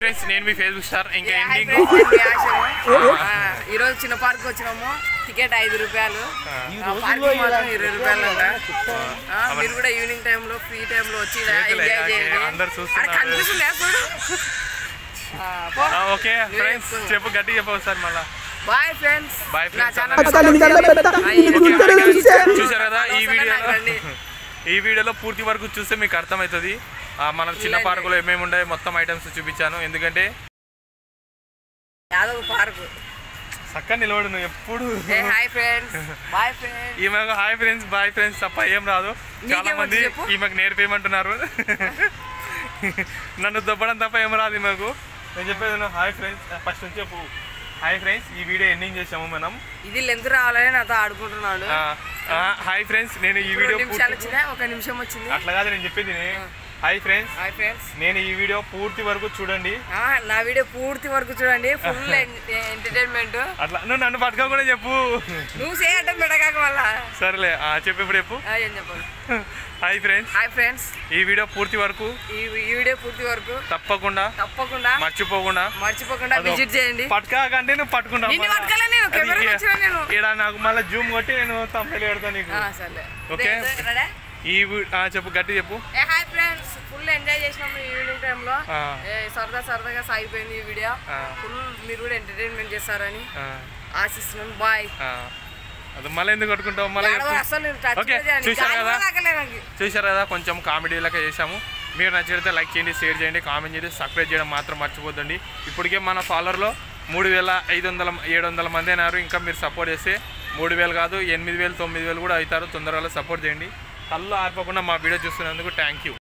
Friends నేను మీ Facebook star ఇంకా హాయ్ ఎండింగ్ ఫ్రెండ్స్, నేను యాషను. ఆ, ఈరోజు చిన్న పార్క్ వచ్చినాము టికెట్ ఐదు రూపాయలు ఆ, పార్కింగ్ మాత్రం ఇరవై రూపాయలు అంట ఆ, మీరు కూడా ఈవినింగ్ టైంలో ఫ్రీ టైంలో వచ్చి ఇలా చేతులు ఎంజాయ్ ఎగాకి, చేయండి అందరు చూస్తున్నారు. అక్కడ కనిపిస్తుంది చూడు ఆ, పో. ఓకే ఫ్రెండ్స్ చెప్పు గట్టి చెప్పు సార్ మళ్ళా బాయ్ ఫ్రెండ్స్ Bye నా friends. ఛానల్ అసలు నీ కళ్ళ పెద్ద, నీ గుండెలు చూసే. చూసారు కదా ఈ అనవసరంగా నాకు వీడియోలో రండి. ఈ వీడియోలో పూర్తి వరకు చూస్తే మీకు అర్థమవుతుంది ఆ, మనం చిన్న ఇలాంటి- పార్కులో ఏమేమి ఉన్నాయి మొత్తం ఐటమ్స్ చూపించాను ఎందుకంటే యాదవ్ పార్క్ చక్కగా నిలబడు నువ్వు ఎప్పుడు ఏ హాయ్ ఫ్రెండ్స్ బాయ్ ఫ్రెండ్స్ ఈమెకు హాయ్ ఫ్రెండ్స్ బాయ్ ఫ్రెండ్స్ తప్ప ఏం రాదు చాలా నీకేమొచ్చు మంది చెప్పు? ఈమెకు నేర్పేయమంటున్నారు నన్ను దొబ్బడం తప్ప ఏం రాదు ఈమెకు నేను చెప్పేది హాయ్ ఫ్రెండ్స్ ఫస్ట్ నుంచి చెప్పు హాయ్ ఫ్రెండ్స్ ఈ వీడియో ఎండింగ్ చేసాము మనం ఇది లెంత్ రావాలని నాతో ఆడుకుంటున్నాడు హాయ్ ఫ్రెండ్స్ నేను ఈ రెండు వీడియో నిమిషాలు వచ్చినాయి ఒక నిమిషం వచ్చింది అట్లా కాదు నేను చెప్పేది హాయ్ ఫ్రెండ్స్ హాయ్ ఫ్రెండ్స్ నేను ఈ వీడియో పూర్తి వరకు చూడండి ఆ, నా వీడియో పూర్తి వరకు చూడండి ఫుల్ ఎంటర్టైన్మెంట్ అట్లా నువ్వు నన్ను పట్టుకో కూడా చెప్పు నువ్వు చేయటం పెట్టగాక మళ్ళా సరేలే ఆ, చెప్పు ఇప్పుడు చెప్పు ఆ, ఏం చెప్పాలి హాయ్ ఫ్రెండ్స్ హాయ్ ఫ్రెండ్స్ ఈ వీడియో పూర్తి వరకు ఈ ఈ వీడియో పూర్తి వరకు తప్పకుండా తప్పకుండా మర్చిపోకుండా మర్చిపోకుండా అదో. విజిట్ చేయండి పట్టుకాకంటే నువ్వు పట్టుకుంటావు నిన్ను మళ్ళా. పట్టుకోలే నేను, అది కెమెరా ఈ- తెచ్చినా నేను. ఈడ నాకు మళ్ళీ జూమ్ కొట్టి నేను తప్పలు పెడతాను నీకు ఆ, సర్లే ఓకే. దే- దే- రెడీ? ఈ వీ- ఆ, చెప్పు గట్టి చెప్పు ఏ హాయ్ ఫ్రెండ్స్ ఫుల్ ఎంజాయ్ చేసినాము ఈవినింగ్ టైంలో ఆ. ఏ సరదా సరదాగా సాగిపోయింది ఈ వీడియో ఆ. ఫుల్ మీరు కూడా ఎంటర్టైన్మెంట్ చేస్తారని ఆ, ఆశిస్తున్నాను బాయ్ ఆ. అది మళ్ళీ ఎందుకు కొట్టుకుంటావు మళ్ళీ చెప్పు అసలు నేను టచ్ ఓకే, కూడా చేయను. చూశారు గాలి కదా? కూడా తాకలే నాకు. చూశారు కదా కొంచెం కామెడీ లెక్క చేసాము మీరు నచ్చితే లైక్ చేయండి షేర్ చేయండి కామెంట్ చేయండి సబ్స్క్రైబ్ చేయడం మాత్రం మర్చిపోద్దండి ఇప్పటికే మన ఫాలోవర్లో మూడు వేల ఐదు వందల ఏడు వందల మంది అయినారు ఇంకా మీరు సపోర్ట్ చేస్తే మూడు వేలు కాదు ఎనిమిది వేలు తొమ్మిది వేలు కూడా అవుతారు తొందరగా సపోర్ట్ చేయండి కళ్ళు ఆరిపోకుండా మా వీడియో చూస్తున్నందుకు థ్యాంక్ యూ